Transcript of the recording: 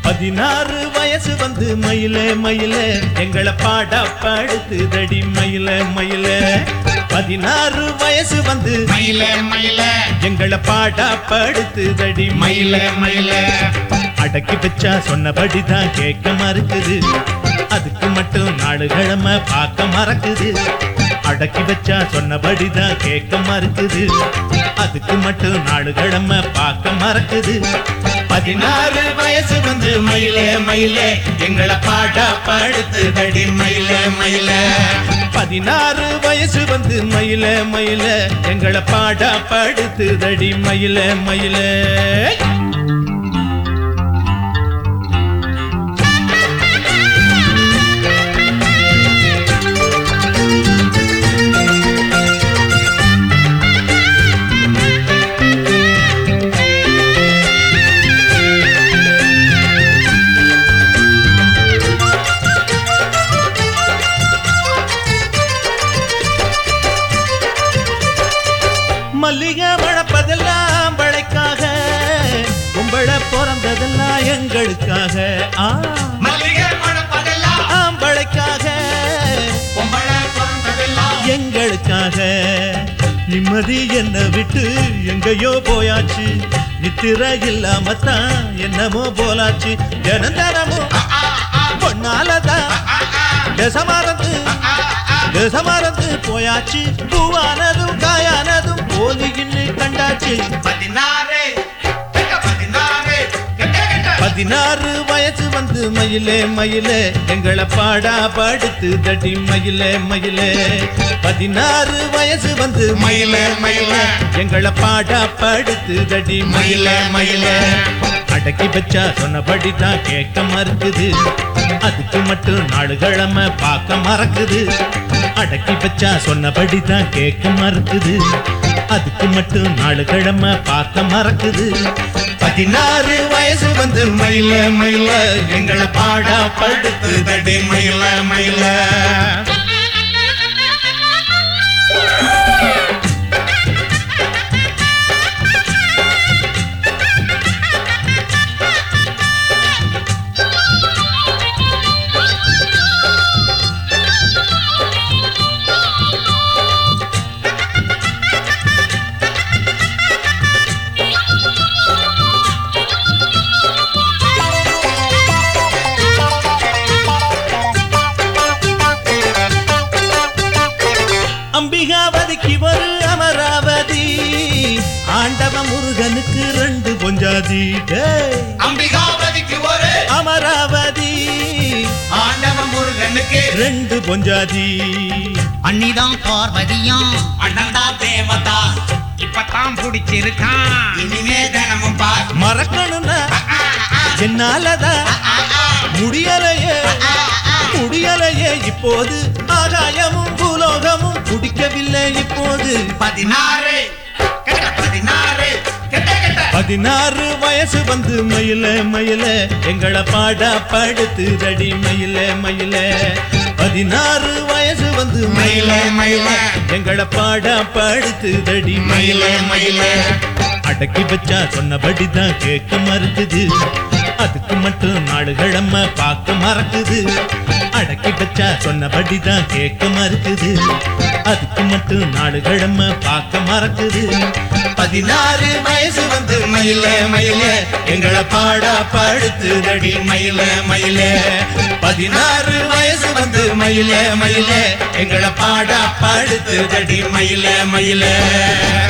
பதினாறு வயசு வந்து மயில மயில எங்களை பாடா படுத்துதடி மயில மயில பதினாறு வயசு வந்து மயில மயில எங்களை பாடா படுத்துதடி மயில மயில அடக்கி வச்சா சொன்னபடிதான் கேட்க மறுக்குது அதுக்கு மட்டும் நாலு கிழமை பார்க்க மறக்குது அடக்கி வச்சா சொன்னபடிதான் கேட்க மறுக்குது அதுக்கு மட்டும் நாலு கிழமை பார்க்க மறக்குது பதினாறு வயசு வந்து மயில மயில எங்களை பாடா படுத்துதடி மயில மயில பதினாறு வயசு வந்து மயில மயில எங்களை பாடா படுத்துதடி மயில மயில மல்லிகை மணப்பதெல்லாம் வளைக்காக கும்பள பிறந்ததெல்லாம் எங்களுக்காக ஆ, மல்லிகை மணப்பதெல்லாம் ஆம்பளைக்காக பொம்பள பிறந்ததெல்லாம் எங்களுக்காக நிம்மதி என்ன விட்டு எங்கேயோ போயாச்சு நித்திர இல்லாமத்தான் என்னமோ போலாச்சு ஜனந்தனமும் பொன்னாலதான் தசமறந்து தசமறந்து போயாச்சு பூவானதும் காயானதும் போலின்னு கண்டாச்சு பதினாறு கெட்ட பதினாறு கெட்ட கெட்ட பதினாறு வயசு வந்து மயிலே மயிலே எங்களை பாடா படுத்து தடி மயிலே மயிலே பதினாறு வயசு வந்து மயில மயில எங்களை பாடா படுத்து தடி மயில மயில அடக்கி வச்சா சொன்னபடி தான் கேட்க மறுக்குது அதுக்கு மட்டும் நாலு கிழமை பார்க்க மறக்குது அடக்கி வச்சா சொன்னபடி தான் கேட்க மறுக்குது அதுக்கு மட்டும் நாலு கிழமை பார்க்க மறக்குது பதினாறு வயசு வந்து மயில மயில எங்களை பாடா படுத்து தடி மயில மயில அம்பிகாவதிக்கு ஒரு அமராவதி ஆண்டவ முருகனுக்கு ரெண்டு பொஞ்சாதி டேய். அம்பிகாபதிக்கு ஒரு அமராவதி ஆண்டவ முருகனுக்கு ரெண்டு பொஞ்சாதி அன்னிதான் பார்வதியாம் அண்ணந்தா தேவதா இப்பதான் பிடிச்சிருக்கான் இனிமே தினமும் பார் மறக்கணும்னா என்னாலதான் முடியலையே முடியலையே இப்போது ஆகாயமும் பூலோகமும் குடிக்கவில்லை இப்போது பதினாறு கெட்ட பதினாறு கெட்ட கெட்ட பதினாறு வயசு வந்து மயில மயில எங்களை பாடா படுத்து தடி மயில மயில பதினாறு வயசு வந்து மயில மயில எங்களை பாடா படுத்து தடி மயில மயில அடக்கி வச்சா சொன்னபடி தான் கேட்க மறுக்குது அதுக்கு மட்டும் நாலு கிழமை பார்க்க மறக்குது அடக்கி வச்சா சொன்னபடி தான் கேட்க மறுக்குது அதுக்கு மட்டும் நாலு கிழமை பார்க்க மறக்குது பதினாறு வயசு வந்து மயில மயில எங்களை பாடா படுத்து தடி மயில மயில பதினாறு வயசு வந்து மயில மயில எங்களை பாடா படுத்து தடி மயில மயில